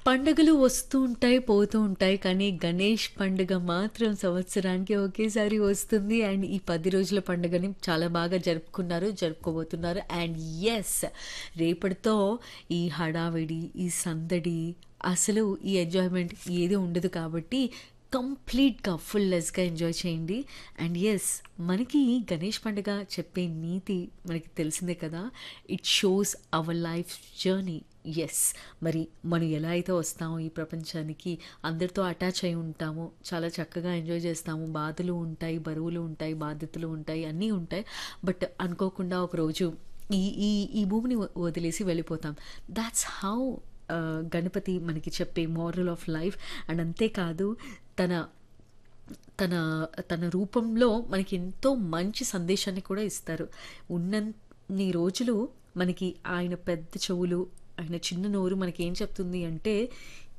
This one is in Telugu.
పండుగలు వస్తూ ఉంటాయి, పోతూ ఉంటాయి. కానీ గణేష్ పండుగ మాత్రం సంవత్సరానికి ఒకేసారి వస్తుంది. అండ్ ఈ 10 రోజుల పండుగని చాలా బాగా జరుపుకున్నారు, జరుపుకోబోతున్నారు. అండ్ యెస్ రేపటితో ఈ హడావిడి, ఈ సందడి, అసలు ఈ ఎంజాయ్‌మెంట్ ఏది ఉండదు కాబట్టి కంప్లీట్‌గా ఫుల్లెస్‌గా ఎంజాయ్ చేయండి. అండ్ యెస్ మనకి గణేష్ పండుగ చెప్పే నీతి మనకి తెలిసిందే కదా! It shows our life journey. Yes మరి మనం ఎలా అయితే వస్తామో ఈ ప్రపంచానికి అందరితో అటాచ్ అయి ఉంటామో, చాలా చక్కగా ఎంజాయ్ చేస్తాము. బాధలు ఉంటాయి, బరువులు ఉంటాయి, బాధ్యతలు ఉంటాయి, అన్నీ ఉంటాయి. బట్ అనుకోకుండా ఒకరోజు ఈ ఈ ఈ భూమిని వ వదిలేసి వెళ్ళిపోతాం. థాట్స్ హౌ ఆహ్, గణపతి మనకి చెప్పే మోరల్ ఆఫ్ లైఫ్. అండ్ అంతేకాదు తన తన తన రూపంలో మనకి ఎంతో మంచి సందేశాన్ని కూడా ఇస్తారు. ఉన్నన్ని రోజులు మనకి ఆయన పెద్ద చెవులు, ఆయన చిన్న నోరు మనకేం చెప్తుంది అంటే,